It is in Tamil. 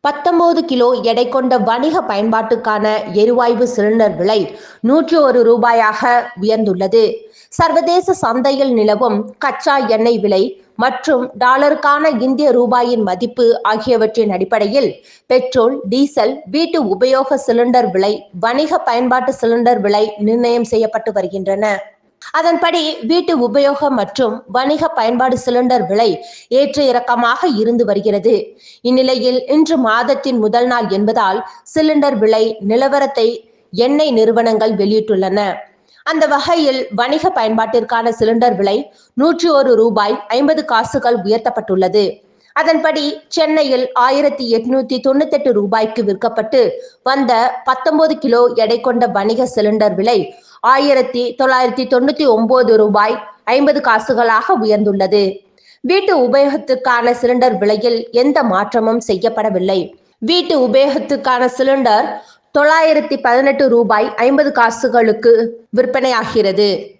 பத்தொன்பது கிலோ எடை கொண்ட வணிக பயன்பாட்டுக்கான எரிவாயு சிலிண்டர் விலை நூற்றி ஒரு ரூபாயாக உயர்ந்துள்ளது சர்வதேச சந்தையில் நிலவும் கச்சா எண்ணெய் விலை மற்றும் டாலருக்கான இந்திய ரூபாயின் மதிப்பு ஆகியவற்றின் அடிப்படையில் பெட்ரோல் டீசல் வீட்டு உபயோக சிலிண்டர் விலை வணிக பயன்பாட்டு சிலிண்டர் விலை நிர்ணயம் செய்யப்பட்டு வருகின்றன அதன்படி வீட்டு உபயோக மற்றும் வணிக பயன்பாடு சிலிண்டர் விலை ஏற்ற இறக்கமாக இருந்து வருகிறது இந்நிலையில் இன்று மாதத்தின் முதல் நாள் என்பதால் சிலிண்டர் விலை நிலவரத்தை எண்ணெய் நிறுவனங்கள் வெளியிட்டுள்ளன அந்த வகையில் வணிக பயன்பாட்டிற்கான சிலிண்டர் விலை நூற்றி ஒரு ரூபாய் ஐம்பது காசுகள் உயர்த்தப்பட்டுள்ளது அதன்படி சென்னையில் ஆயிரத்தி எட்நூத்தி தொண்ணூத்தெட்டு ரூபாய்க்கு விற்கப்பட்டு வந்த பத்தொன்பது கிலோ எடை கொண்ட வணிக சிலிண்டர் விலை ஆயிரத்தி தொள்ளாயிரத்தி தொண்ணூத்தி ஒன்பது ரூபாய் ஐம்பது காசுகளாக உயர்ந்துள்ளது வீட்டு உபயோகத்துக்கான சிலிண்டர் விலையில் எந்த மாற்றமும் செய்யப்படவில்லை வீட்டு உபயோகத்துக்கான சிலிண்டர் தொள்ளாயிரத்தி பதினெட்டு ரூபாய் ஐம்பது காசுகளுக்கு விற்பனையாகிறது